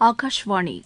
ஆகாஷ்வாணி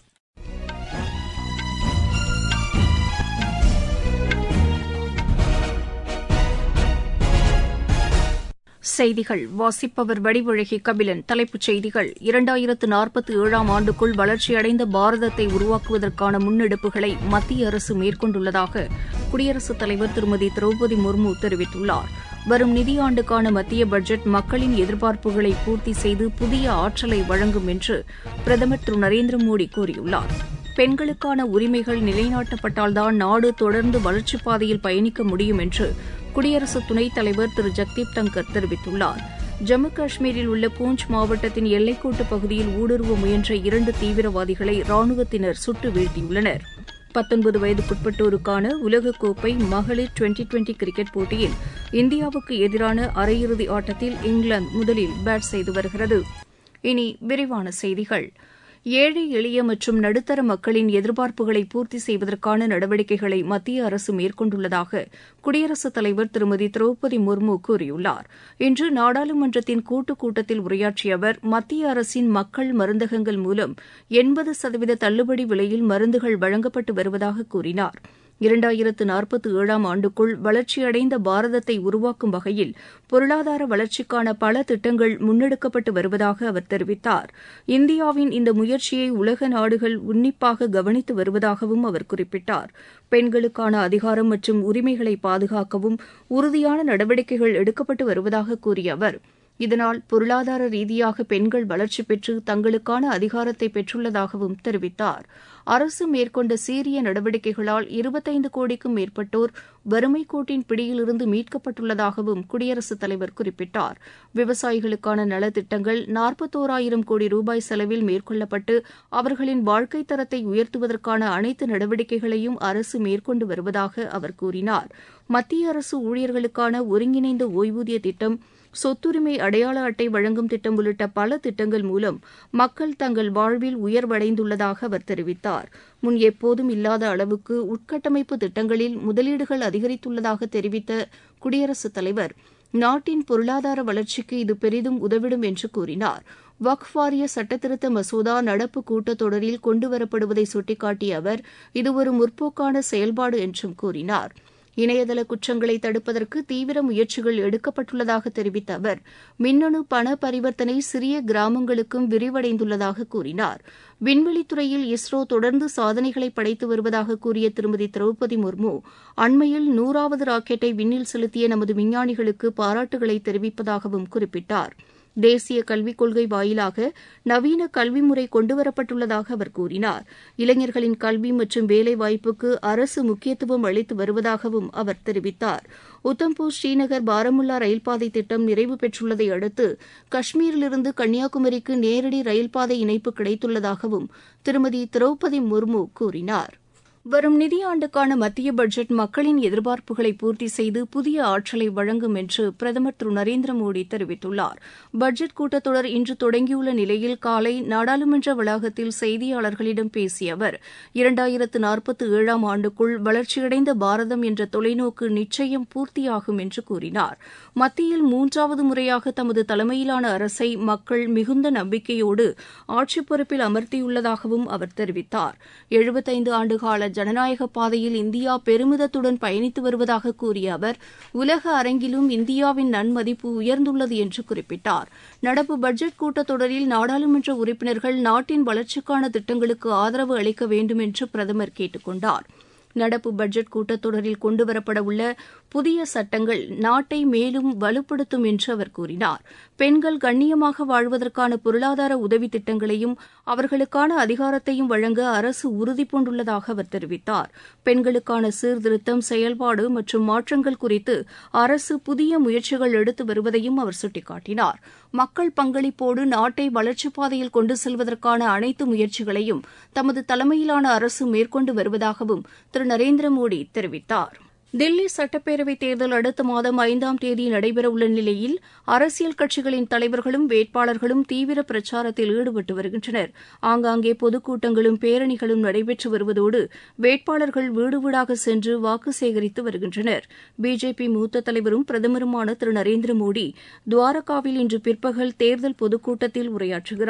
செய்திகள் வாசிப்பவர் வடிவழகி கபிலன் தலைப்புச் செய்திகள் இரண்டாயிரத்து நாற்பத்தி ஏழாம் ஆண்டுக்குள் வளர்ச்சியடைந்த பாரதத்தை உருவாக்குவதற்கான முன்னெடுப்புகளை மத்திய அரசு மேற்கொண்டுள்ளதாக குடியரசுத் தலைவர் திருமதி திரௌபதி முர்மு தெரிவித்துள்ளார் வரும் நிதியாண்டுக்கான மத்திய பட்ஜெட் மக்களின் எதிர்பார்ப்புகளை பூர்த்தி செய்து புதிய ஆற்றலை வழங்கும் என்று பிரதமர் திரு நரேந்திர மோடி கூறியுள்ளார் பெண்களுக்கான உரிமைகள் நிலைநாட்டப்பட்டால்தான் நாடு தொடர்ந்து வளர்ச்சிப் பாதையில் பயணிக்க முடியும் என்று குடியரசு துணைத் தலைவர் திரு ஜக்தீப் தங்கர் தெரிவித்துள்ளார் ஜம்மு காஷ்மீரில் உள்ள பூஞ்ச் மாவட்டத்தின் எல்லைக்கோட்டு பகுதியில் ஊடுருவ முயன்ற இரண்டு தீவிரவாதிகளை ராணுவத்தினர் சுட்டு வீழ்த்தியுள்ளனர் பத்தொன்பது வயதுக்குட்பட்டோருக்கான உலகக்கோப்பை மகளிர் டுவெண்டி டுவெண்டி கிரிக்கெட் போட்டியில் இந்தியாவுக்கு எதிரான அரையிறுதி ஆட்டத்தில் இங்கிலாந்து முதலில் பேட் செய்து வருகிறது இனி விரிவான செய்திகள் ஏழை எளிய மற்றும் நடுத்தர மக்களின் எதிர்பார்ப்புகளை பூர்த்தி செய்வதற்கான நடவடிக்கைகளை மத்திய அரசு மேற்கொண்டுள்ளதாக குடியரசுத் தலைவர் திருமதி திரௌபதி முர்மு கூறியுள்ளார் இன்று நாடாளுமன்றத்தின் கூட்டுக் கூட்டத்தில் உரையாற்றிய அவர் மத்திய அரசின் மக்கள் மருந்தகங்கள் மூலம் எண்பது சதவீத தள்ளுபடி விலையில் மருந்துகள் வழங்கப்பட்டு வருவதாக கூறினார் இரண்டாயிரத்து நாற்பத்தி ஏழாம் ஆண்டுக்குள் வளர்ச்சியடைந்த பாரதத்தை உருவாக்கும் வகையில் பொருளாதார வளர்ச்சிக்கான பல திட்டங்கள் முன்னெடுக்கப்பட்டு வருவதாக அவர் தெரிவித்தார் இந்தியாவின் இந்த முயற்சியை உலக நாடுகள் உன்னிப்பாக கவனித்து வருவதாகவும் அவர் குறிப்பிட்டார் பெண்களுக்கான அதிகாரம் மற்றும் உரிமைகளை பாதுகாக்கவும் உறுதியான நடவடிக்கைகள் எடுக்கப்பட்டு வருவதாக கூறிய அவர் இதனால் பொருளாதார ரீதியாக பெண்கள் வளர்ச்சி பெற்று தங்களுக்கான அதிகாரத்தை பெற்றுள்ளதாகவும் தெரிவித்தார் அரசு மேற்கொண்ட சீரிய நடவடிக்கைகளால் இருபத்தைந்து கோடிக்கும் மேற்பட்டோர் வறுமை கோட்டின் பிடியிலிருந்து மீட்கப்பட்டுள்ளதாகவும் குடியரசுத் தலைவர் குறிப்பிட்டார் விவசாயிகளுக்கான நலத்திட்டங்கள் நாற்பத்தோராயிரம் கோடி ரூபாய் செலவில் மேற்கொள்ளப்பட்டு அவர்களின் வாழ்க்கை தரத்தை உயர்த்துவதற்கான அனைத்து நடவடிக்கைகளையும் அரசு மேற்கொண்டு வருவதாக அவர் கூறினார் மத்திய அரசு ஊழியர்களுக்கான ஒருங்கிணைந்த ஓய்வூதிய திட்டம் சொத்துரிமை அடையாள அட்டை வழங்கும் திட்டம் உள்ளிட்ட பல திட்டங்கள் மூலம் மக்கள் தங்கள் வாழ்வில் உயர்வடைந்துள்ளதாக அவர் தெரிவித்தார் முன் எப்போதும் இல்லாத அளவுக்கு உட்கட்டமைப்பு திட்டங்களில் முதலீடுகள் அதிகரித்துள்ளதாக தெரிவித்த குடியரசுத் தலைவர் நாட்டின் பொருளாதார வளர்ச்சிக்கு இது பெரிதும் உதவிடும் என்று கூறினார் வக்ஃப் வாரிய சட்டத்திருத்த மசோதா நடப்பு கூட்டத்தொடரில் கொண்டுவரப்படுவதை சுட்டிக்காட்டிய அவர் இது ஒரு முற்போக்கான செயல்பாடு என்றும் கூறினார் இணையதள குற்றங்களை தடுப்பதற்கு தீவிர முயற்சிகள் எடுக்கப்பட்டுள்ளதாக தெரிவித்த அவர் மின்னணு பண பரிவர்த்தனை சிறிய கிராமங்களுக்கும் விரிவடைந்துள்ளதாக கூறினார் விண்வெளித்துறையில் இஸ்ரோ தொடர்ந்து சாதனைகளை படைத்து வருவதாக கூறிய திருமதி திரௌபதி முர்மு அண்மையில் நூறாவது ராக்கெட்டை விண்ணில் செலுத்திய நமது விஞ்ஞானிகளுக்கு பாராட்டுகளை தெரிவிப்பதாகவும் குறிப்பிட்டார் தேசிய கல்விக் கொள்கை வாயிலாக நவீன கல்வி முறை கொண்டுவரப்பட்டுள்ளதாக அவர் கூறினார் இளைஞர்களின் கல்வி மற்றும் வேலைவாய்ப்புக்கு அரசு முக்கியத்துவம் அளித்து வருவதாகவும் அவர் தெரிவித்தார் உத்தம்பூர் ஸ்ரீநகர் பாரமுல்லா ரயில்பாதை திட்டம் நிறைவு பெற்றுள்ளதை அடுத்து காஷ்மீரிலிருந்து கன்னியாகுமரிக்கு நேரடி ரயில்பாதை இணைப்பு கிடைத்துள்ளதாகவும் திருமதி திரௌபதி முர்மு கூறினார் வரும் நிதியாண்டுக்கான மத்திய பட்ஜெட் மக்களின் எதிர்பார்ப்புகளை பூர்த்தி செய்து புதிய ஆற்றலை வழங்கும் என்று பிரதமர் திரு நரேந்திர மோடி தெரிவித்துள்ளார் பட்ஜெட் கூட்டத்தொடர் இன்று தொடங்கியுள்ள நிலையில் காலை நாடாளுமன்ற வளாகத்தில் செய்தியாளர்களிடம் பேசிய அவர் இரண்டாயிரத்து நாற்பத்தி ஏழாம் ஆண்டுக்குள் வளர்ச்சியடைந்த பாரதம் என்ற தொலைநோக்கு நிச்சயம் பூர்த்தியாகும் என்று கூறினார் மத்தியில் மூன்றாவது முறையாக தமது தலைமையிலான அரசை மக்கள் மிகுந்த நம்பிக்கையோடு ஆட்சிப் பொறுப்பில் அமர்த்தியுள்ளதாகவும் அவர் தெரிவித்தார் எழுபத்தைந்து ஆண்டுகால ஜனநாயக பாதையில் இந்தியா பெருமிதத்துடன் பயணித்து வருவதாக கூறிய அவர் உலக அரங்கிலும் இந்தியாவின் நன்மதிப்பு உயர்ந்துள்ளது என்று குறிப்பிட்டார் நடப்பு பட்ஜெட் கூட்டத்தொடரில் நாடாளுமன்ற உறுப்பினர்கள் நாட்டின் வளர்ச்சிக்கான திட்டங்களுக்கு ஆதரவு அளிக்க வேண்டும் என்று பிரதமர் கேட்டுக் கொண்டார் நடப்பு பட்ஜெட் கூட்டத்தொடரில் கொண்டுவரப்பட உள்ள புதிய சட்டங்கள் நாட்டை மேலும் வலுப்படுத்தும் என்று அவர் கூறினார் பெண்கள் கண்ணியமாக வாழ்வதற்கான பொருளாதார உதவி திட்டங்களையும் அவர்களுக்கான அதிகாரத்தையும் வழங்க அரசு உறுதிபூண்டுள்ளதாக அவர் தெரிவித்தார் பெண்களுக்கான சீர்திருத்தம் செயல்பாடு மற்றும் மாற்றங்கள் குறித்து அரசு புதிய முயற்சிகள் எடுத்து வருவதையும் அவர் சுட்டிக்காட்டினார் மக்கள் பங்களிப்போடு நாட்டை வளர்ச்சிப் பாதையில் கொண்டு செல்வதற்கான அனைத்து முயற்சிகளையும் தமது தலைமையிலான அரசு மேற்கொண்டு வருவதாகவும் திரு நரேந்திர மோடி தெரிவித்தார் தில்லி சட்டப்பேரவைத் தேர்தல் அடுத்த மாதம் ஐந்தாம் தேதி நடைபெறவுள்ள நிலையில் அரசியல் கட்சிகளின் தலைவர்களும் வேட்பாளர்களும் தீவிர பிரச்சாரத்தில் ஈடுபட்டு வருகின்றனர் ஆங்காங்கே பொதுக்கூட்டங்களும் பேரணிகளும் நடைபெற்று வருவதோடு வேட்பாளர்கள் வீடு வீடாக சென்று வாக்கு சேகரித்து வருகின்றனர் பிஜேபி மூத்த தலைவரும் பிரதமருமான திரு நரேந்திர மோடி துவாரகாவில் இன்று பிற்பகல் தேர்தல் பொதுக்கூட்டத்தில் உரையாற்றுகிறார்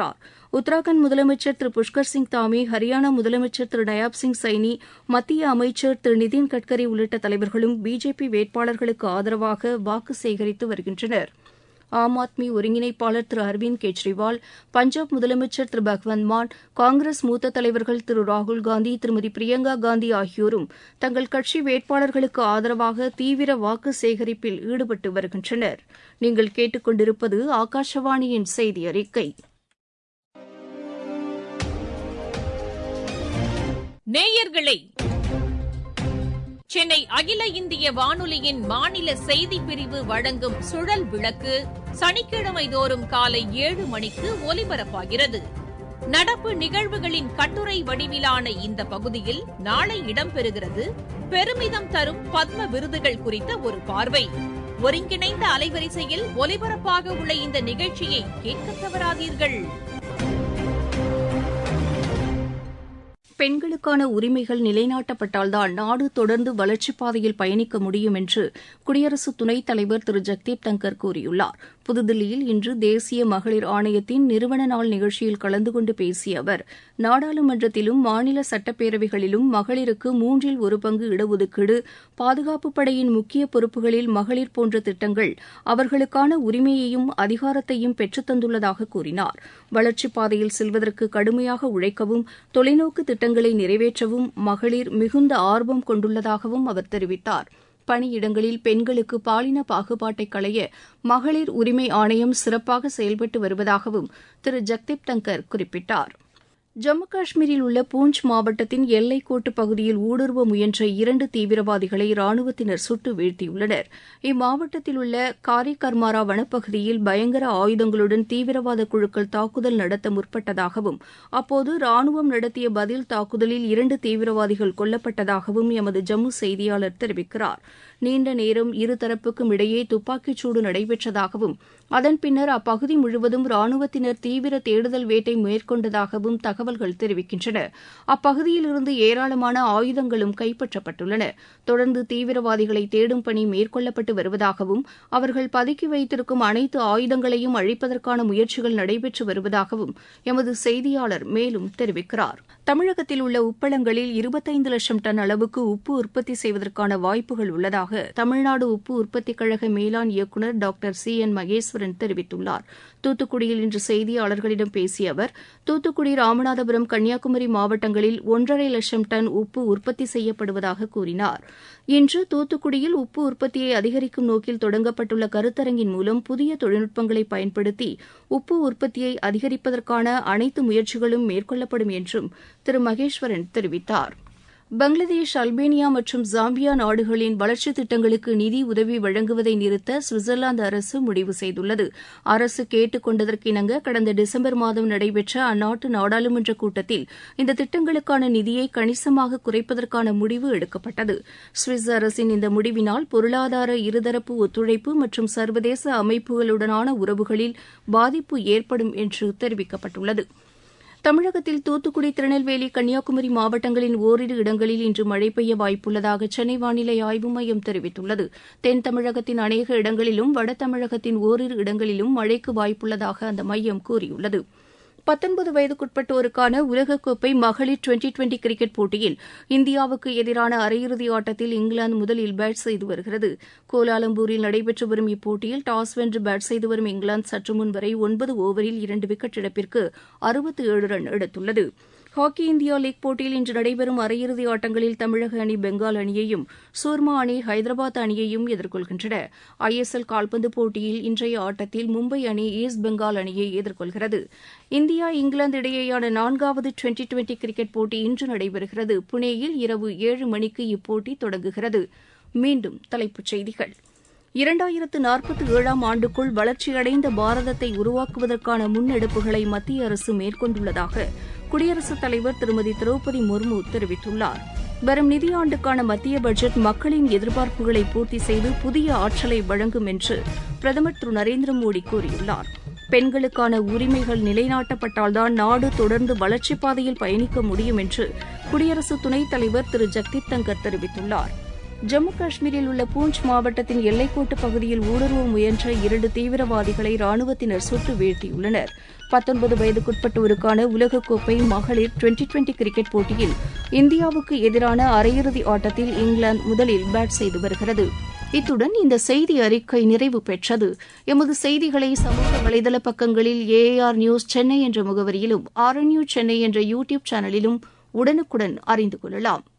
உத்தராகண்ட் முதலமைச்சர் திரு புஷ்கர் சிங் தாமி ஹரியானா முதலமைச்சர் திரு நயாப் சிங் சைனி மத்திய அமைச்சர் திரு நிதின் கட்கரி உள்ளிட்ட தலைவர்களும் பிஜேபி வேட்பாளர்களுக்கு ஆதரவாக வாக்கு சேகரித்து வருகின்றனர் ஆம் ஆத்மி ஒருங்கிணைப்பாளர் திரு அரவிந்த் கெஜ்ரிவால் பஞ்சாப் முதலமைச்சர் திரு பகவந்த் மான் காங்கிரஸ் மூத்த தலைவர்கள் திரு ராகுல் காந்தி திருமதி பிரியங்கா காந்தி ஆகியோரும் தங்கள் கட்சி வேட்பாளர்களுக்கு ஆதரவாக தீவிர வாக்கு சேகரிப்பில் ஈடுபட்டு வருகின்றனர் நீங்கள் கேட்டுக்கொண்டிருப்பது ஆகாஷவாணியின் செய்தி அறிக்கை நேயர்களே சென்னை அகில இந்திய வானொலியின் மாநில செய்திப் பிரிவு வழங்கும் சுழல் விளக்கு சனிக்கிழமை தோறும் காலை ஏழு மணிக்கு ஒலிபரப்பாகிறது நடப்பு நிகழ்வுகளின் கட்டுரை வடிவிலான இந்த பகுதியில் நாளை இடம்பெறுகிறது பெருமிதம் தரும் பத்ம விருதுகள் குறித்த ஒரு பார்வை ஒருங்கிணைந்த அலைவரிசையில் ஒலிபரப்பாக உள்ள இந்த நிகழ்ச்சியை கேட்க தவறாதீர்கள் பெண்களுக்கான உரிமைகள் நிலைநாட்டப்பட்டால்தான் நாடு தொடர்ந்து வளர்ச்சிப் பாதையில் பயணிக்க முடியும் என்று குடியரசு துணைத் தலைவர் திரு ஜெக்தீப் தங்கர் கூறியுள்ளார் புதுதில்லியில் இன்று தேசிய மகளிர் ஆணையத்தின் நிறுவன நாள் நிகழ்ச்சியில் கலந்து கொண்டு பேசிய அவர் நாடாளுமன்றத்திலும் மாநில சட்டப்பேரவைகளிலும் மகளிருக்கு மூன்றில் ஒரு பங்கு இடஒதுக்கீடு பாதுகாப்புப் படையின் முக்கிய பொறுப்புகளில் மகளிர் போன்ற திட்டங்கள் அவர்களுக்கான உரிமையையும் அதிகாரத்தையும் பெற்றுத் தந்துள்ளதாக கூறினார் வளர்ச்சிப் பாதையில் செல்வதற்கு கடுமையாக உழைக்கவும் தொலைநோக்கு திட்டங்களை நிறைவேற்றவும் மகளிர் மிகுந்த ஆர்வம் கொண்டுள்ளதாகவும் அவர் தெரிவித்தார் பணியிடங்களில் பெண்களுக்கு பாலின பாகுபாட்டை களைய மகளிர் உரிமை ஆணையம் சிறப்பாக செயல்பட்டு வருவதாகவும் திரு ஜக்தீப் தங்கர் குறிப்பிட்டார் ஜம்மு காஷ்மீரில் உள்ள பூஞ்ச் மாவட்டத்தின் எல்லைக்கோட்டு பகுதியில் ஊடுருவ முயன்ற இரண்டு தீவிரவாதிகளை ராணுவத்தினர் சுட்டு வீழ்த்தியுள்ளனர் இம்மாவட்டத்தில் உள்ள காரிகர்மாரா வனப்பகுதியில் பயங்கர ஆயுதங்களுடன் தீவிரவாத குழுக்கள் தாக்குதல் நடத்த முற்பட்டதாகவும் அப்போது ராணுவம் நடத்திய பதில் தாக்குதலில் இரண்டு தீவிரவாதிகள் கொல்லப்பட்டதாகவும் எமது ஜம்மு செய்தியாளர் தெரிவிக்கிறார் நீண்ட நேரம் இருதரப்புக்கும் இடையே துப்பாக்கிச்சூடு நடைபெற்றதாகவும் அதன் பின்னர் அப்பகுதி முழுவதும் ராணுவத்தினர் தீவிர தேடுதல் வேட்டை மேற்கொண்டதாகவும் தகவல்கள் தெரிவிக்கின்றன அப்பகுதியிலிருந்து ஏராளமான ஆயுதங்களும் கைப்பற்றப்பட்டுள்ளன தொடர்ந்து தீவிரவாதிகளை தேடும் பணி மேற்கொள்ளப்பட்டு வருவதாகவும் அவர்கள் பதுக்கி வைத்திருக்கும் அனைத்து ஆயுதங்களையும் அழிப்பதற்கான முயற்சிகள் நடைபெற்று வருவதாகவும் எமது செய்தியாளர் மேலும் தெரிவிக்கிறார் தமிழகத்தில் உள்ள உப்பளங்களில் இருபத்தைந்து லட்சம் டன் அளவுக்கு உப்பு உற்பத்தி செய்வதற்கான வாய்ப்புகள் உள்ளதாக தமிழ்நாடு உப்பு உற்பத்திக் கழக மேலாண் இயக்குநர் டாக்டர் சி என் மகேஸ்வரன் தெரிவித்துள்ளார் தூத்துக்குடியில் இன்று செய்தியாளர்களிடம் பேசிய அவர் தூத்துக்குடி ராமநாதபுரம் கன்னியாகுமரி மாவட்டங்களில் ஒன்றரை லட்சம் டன் உப்பு உற்பத்தி செய்யப்படுவதாக கூறினார் இன்று தூத்துக்குடியில் உப்பு உற்பத்தியை அதிகரிக்கும் நோக்கில் தொடங்கப்பட்டுள்ள கருத்தரங்கின் மூலம் புதிய தொழில்நுட்பங்களை பயன்படுத்தி உப்பு உற்பத்தியை அதிகரிப்பதற்கான அனைத்து முயற்சிகளும் மேற்கொள்ளப்படும் என்றும் திரு மகேஸ்வரன் தெரிவித்தார் பங்களாதேஷ் அல்பேனியா மற்றும் ஜாம்பியா நாடுகளின் வளர்ச்சித் திட்டங்களுக்கு நிதி உதவி வழங்குவதை நிறுத்த சுவிட்சர்லாந்து அரசு முடிவு செய்துள்ளது அரசு கேட்டுக் கொண்டதற்கிணங்க கடந்த டிசம்பர் மாதம் நடைபெற்ற அந்நாட்டு நாடாளுமன்ற கூட்டத்தில் இந்த திட்டங்களுக்கான நிதியை கணிசமாக குறைப்பதற்கான முடிவு எடுக்கப்பட்டது சுவிஸ் அரசின் இந்த முடிவினால் பொருளாதார இருதரப்பு ஒத்துழைப்பு மற்றும் சர்வதேச அமைப்புகளுடனான உறவுகளில் பாதிப்பு ஏற்படும் என்று தெரிவிக்கப்பட்டுள்ளது தமிழகத்தில் தூத்துக்குடி திருநெல்வேலி கன்னியாகுமரி மாவட்டங்களின் ஓரிரு இடங்களில் இன்று மழை பெய்ய வாய்ப்புள்ளதாக சென்னை வானிலை ஆய்வு மையம் தெரிவித்துள்ளது தென் தமிழகத்தின் அநேக இடங்களிலும் வட தமிழகத்தின் ஓரிரு இடங்களிலும் மழைக்கு வாய்ப்புள்ளதாக அந்த மையம் கூறியுள்ளது பத்தொன்பது வயதுக்குட்பட்டோருக்கான உலகக்கோப்பை மகளிர் டுவெண்டி டுவெண்டி கிரிக்கெட் போட்டியில் இந்தியாவுக்கு எதிரான அரையிறுதி ஆட்டத்தில் இங்கிலாந்து முதலில் பேட் செய்து வருகிறது கோலாலம்பூரில் நடைபெற்று வரும் இப்போட்டியில் டாஸ் வென்று பேட் செய்து வரும் இங்கிலாந்து சற்று முன் வரை ஒன்பது ஓவரில் இரண்டு விக்கெட் இழப்பிற்கு அறுபத்து ஏழு ரன் எடுத்துள்ளது ஹாக்கி இந்தியா லீக் போட்டியில் இன்று நடைபெறும் அரையிறுதி ஆட்டங்களில் தமிழக அணி பெங்கால் அணியையும் சூர்மா அணி ஹைதராபாத் அணியையும் எதிர்கொள்கின்றன ஐஎஸ்எல் கால்பந்து போட்டியில் இன்றைய ஆட்டத்தில் மும்பை அணி ஈஸ்ட் பெங்கால் அணியை எதிர்கொள்கிறது இந்தியா இங்கிலாந்து இடையேயான நான்காவது டுவெண்டி டுவெண்டி கிரிக்கெட் போட்டி இன்று நடைபெறுகிறது புனேயில் இரவு ஏழு மணிக்கு இப்போட்டி தொடங்குகிறது மீண்டும் தலைப்புச் செய்திகள் இரண்டாயிரத்து நாற்பத்தி ஏழாம் ஆண்டுக்குள் வளர்ச்சியடைந்த பாரதத்தை உருவாக்குவதற்கான முன்னெடுப்புகளை மத்திய அரசு மேற்கொண்டுள்ளதாக குடியரசுத் தலைவர் திருமதி திரௌபதி முர்மு தெரிவித்துள்ளார் வரும் நிதியாண்டுக்கான மத்திய பட்ஜெட் மக்களின் எதிர்பார்ப்புகளை பூர்த்தி செய்து புதிய ஆற்றலை வழங்கும் என்று பிரதமர் திரு நரேந்திர மோடி கூறியுள்ளார் பெண்களுக்கான உரிமைகள் நிலைநாட்டப்பட்டால்தான் நாடு தொடர்ந்து வளர்ச்சிப் பாதையில் பயணிக்க முடியும் என்று குடியரசு துணைத் தலைவர் திரு ஜக்தீப் தங்கர் தெரிவித்துள்ளார் ஜம்மு காஷ்மீரில் உள்ள பூஞ்ச் மாவட்டத்தின் எல்லைக்கோட்டு பகுதியில் ஊடுருவ முயன்ற இரண்டு தீவிரவாதிகளை ராணுவத்தினர் சுட்டு வீழ்த்தியுள்ளனர் பத்தொன்பது வயதுக்குட்பட்டோருக்கான உலகக்கோப்பை மகளிர் டுவெண்டி டுவெண்டி கிரிக்கெட் போட்டியில் இந்தியாவுக்கு எதிரான அரையிறுதி ஆட்டத்தில் இங்கிலாந்து முதலில் பேட் செய்து வருகிறது இத்துடன் இந்த செய்தி அறிக்கை நிறைவு பெற்றது எமது செய்திகளை சமூக வலைதள பக்கங்களில் ஏஆர் நியூஸ் சென்னை என்ற முகவரியிலும் ஆர் நியூஸ் சென்னை என்ற யூ டியூப் சேனலிலும் உடனுக்குடன் அறிந்து கொள்ளலாம்